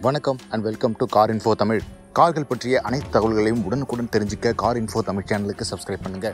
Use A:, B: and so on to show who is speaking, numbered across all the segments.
A: வணக்கம் and welcome to car info Tamil கார்கள் பற்றிய அனைத்து தகவல்களையும் உடனுக்குடன் தெரிஞ்சுக்க கார் இன்ஃபோ தமிழ் சேனலுக்கு சப்ஸ்கிரைப் பண்ணுங்க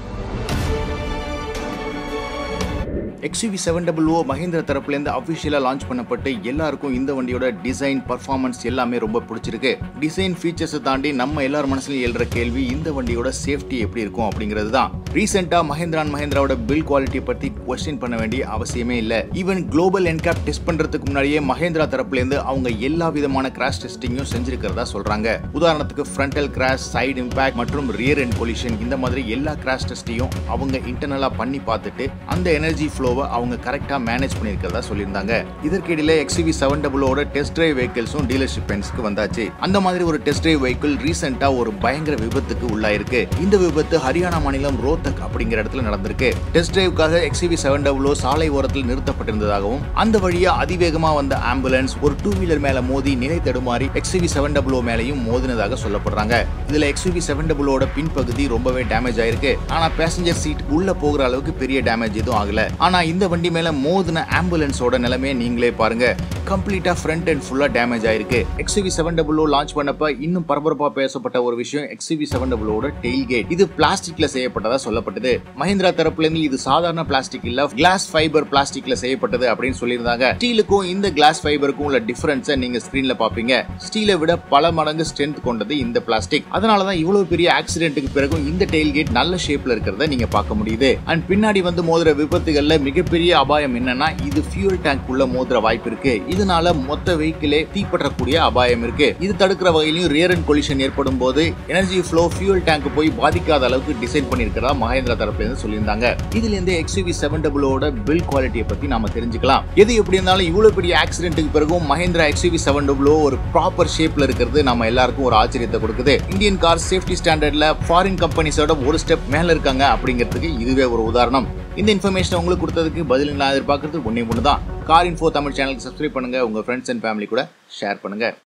A: XUV seven double O Mahindra தரப்புலேருந்து அஃபிஷியலாக லான்ச் பண்ணப்பட்டு எல்லாருக்கும் இந்த வண்டியோட டிசைன் பர்ஃபார்மன்ஸ் எல்லாமே ரொம்ப பிடிச்சிருக்கு டிசைன் ஃபீச்சர்ஸை தாண்டி நம்ம எல்லார் மனசுலையும் எழுற கேள்வி இந்த வண்டியோட சேஃப்டி எப்படி இருக்கும் அப்படிங்கிறது தான் ரீசெண்டாக மஹேந்திரா அண்ட் மஹேந்திராவோட பில் குவாலிட்டி பற்றி கொஸ்டின் பண்ண வேண்டிய அவசியமே இல்லை ஈவன் குளோபல் என்கேப் டெஸ்ட் பண்ணுறதுக்கு முன்னாடியே மஹேந்திரா தரப்புலேருந்து அவங்க எல்லா விதமான கிராஷ் டெஸ்டிங்கும் செஞ்சிருக்கிறதா சொல்கிறாங்க உதாரணத்துக்கு ஃப்ரண்டல் கிராஷ் சைடு இம்பாக்ட் மற்றும் ரியர் அண்ட் கொலிஷன் இந்த மாதிரி எல்லா கிராஷ் டெஸ்ட்டையும் அவங்க இன்டர்னலாக பண்ணி பார்த்துட்டு அந்த எனர்ஜி ஃப்ளோவை அவங்க கரெக்டாக மேனேஜ் பண்ணியிருக்கிறதா சொல்லியிருந்தாங்க இதற்கிடையில எக்ஸ்யூவி செவன் டபுளோட டெஸ்ட் டிரைவ் வெஹிக்கிள்ஸும் டீலர்ஷிப் பென்ஸ்க்கு வந்தாச்சு அந்த மாதிரி ஒரு டெஸ்ட் டிரைவ் வெஹிக்கிள் ரீசெண்டாக ஒரு பயங்கர விபத்துக்கு உள்ளாயிருக்கு இந்த விபத்து ஹரியானா மாநிலம் ரோத்தக் அப்படிங்கிற இடத்துல நடந்திருக்கு டெஸ்ட் டிரைவுக்காக எக்ஸ்யூவி செவன் டபுளோ சாலை ஓரத்தில் நிறுத்தப்பட்டிருந்ததாகவும் அந்த வழியா அதிவேகமா வந்த ஆம்புலன்ஸ் ஒரு டூ வீலர் மேல மோதி நிலை தடுமாறி எக்ஸ்யூவி செவன் டபுளோ மேலையும் மோதினதாக சொல்லப்படுறாங்க இதுல எக்ஸ்யூவி செவன் டபுளோட பின்பகுதி ரொம்பவே டேமேஜ் ஆயிருக்கு ஆனா பேசஞ்சர் சீட் உள்ள போகிற அளவுக்கு பெரிய டேமேஜ் எதுவும் ஆகல ஆனா இந்த வண்டி மேல மோதின ஆம்புலன்ஸோட நிலைமையை நீங்களே பாருங்க கம்ப்ளீட்டா ஃப்ரண்ட் அண்ட் ஃபுல்லா டேமேஜ் ஆயிருக்கு எக்ஸ்யூவி செவன் டபுள் லான்ச் பண்ணப்ப இன்னும் பரபரப்பா பேசப்பட்ட ஒரு விஷயம் எக்ஸ்யூவி செவன் டபுளோட டெயில் கேட் இது பிளாஸ்டிக்ல செய்யப்பட்டதா சொல்லப்பட்டது மஹிந்திரா தரப்புல இருந்து இது சாதாரண பிளாஸ்டிக் இல்ல கிளாஸ் ஃபைபர் பிளாஸ்டிக்ல செய்யப்பட்டது அப்படின்னு சொல்லியிருந்தாங்க ஸ்டீலுக்கும் இந்த கிளாஸ் ஃபைபருக்கும் உள்ள டிஃபரன்ஸை நீங்க ஸ்கிரீன்ல பாப்பீங்க ஸ்டீலை விட பல மடங்கு ஸ்ட்ரென்த் கொண்டது இந்த பிளாஸ்டிக் அதனாலதான் இவ்வளவு பெரிய ஆக்சிடென்ட்டுக்கு பிறகும் இந்த டெயில் கேட் நல்ல ஷேப்ல இருக்கிறத நீங்க பார்க்க முடியுது அண்ட் பின்னாடி வந்து மோதுற விபத்துகள்ல மிகப்பெரிய அபாயம் என்னன்னா இது ஃபியூல் டேங்க் உள்ள மோதுற வாய்ப்பு இருக்கு இதனால மொத்த வெஹிக்கிளே தீப்பற்றக்கூடிய அபாயம் இருக்கு இது தடுக்கிற வகையிலும் ரியர் அண்ட் கொலிஷன் ஏற்படும் போது எனர்ஜி ஃப்ளோ ஃபியூல் டேங்க் போய் பாதிக்காத அளவுக்கு டிசைன் பண்ணிருக்கிறதா மகேந்திரா தரப்புல இருந்து சொல்லியிருந்தாங்க இதுல இருந்து எக்ஸ்யூவி செவன் டபுளோட பில் குவாலிட்டியை பத்தி நாம தெரிஞ்சுக்கலாம் எது எப்படி இருந்தாலும் இவ்வளவு பெரிய ஆக்சிடென்ட்டுக்கு பிறகும் மஹேந்திரா எக்ஸ்யூவி செவன் டபுளோ ஒரு ப்ராப்பர் ஷேப்ல இருக்கிறது நம்ம எல்லாருக்கும் ஒரு ஆச்சரியத்தை கொடுக்குது இந்தியன் கார் சேஃப்டி ஸ்டாண்டர்ட்ல ஃபாரின் கம்பெனிஸோட ஒரு ஸ்டெப் மேல இருக்காங்க அப்படிங்கிறதுக்கு இதுவே ஒரு உதாரணம் இந்த இன்ஃபர்மேஷன் உங்களுக்கு கொடுத்ததுக்கு பதில் நான் எதிர்பார்க்கறது ஒன்னே ஒன்று தான் கார் இன்ஃபோ தமிழ் சேனலுக்கு சப்ஸ்கிரைப் பண்ணுங்க உங்க ஃப்ரெண்ட்ஸ் அண்ட் ஃபேமிலி கூட ஷேர் பண்ணுங்க